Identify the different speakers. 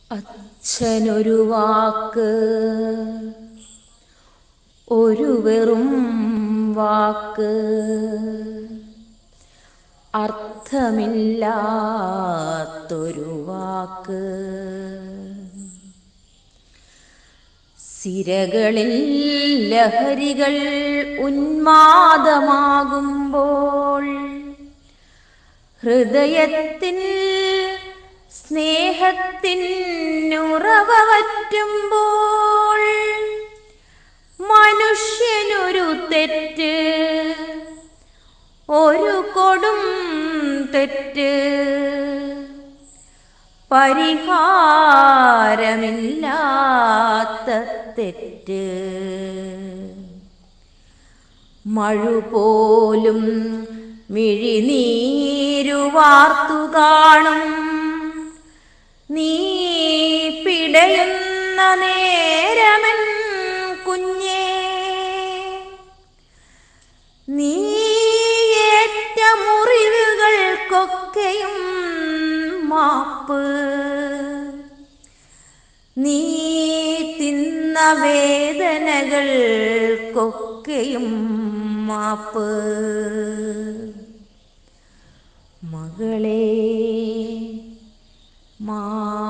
Speaker 1: അച്ഛനൊരു വാക്ക് ഒരു വെറും വാക്ക് അർത്ഥമില്ലാത്തൊരു വാക്ക് സിരകളിൽ ലഹരികൾ ഉന്മാദമാകുമ്പോൾ ഹൃദയത്തിൽ സ്നേഹത്തിൻ ഉറവ വറ്റുമ്പോൾ മനുഷ്യനൊരു തെറ്റ് ഒരു കൊടും തെറ്റ് പരിഹാരമില്ലാത്ത തെറ്റ് മഴ പോലും മിഴിനീരു വാർത്തു കാണും നീ പിടയുന്ന നേരമൻ കുഞ്ഞേ നീ ഏറ്റ മുറിവുകൾക്കൊക്കെയും മാപ്പ് നീ തിന്ന വേദനകൾക്കൊക്കെയും മാപ്പ് മകളെ മാ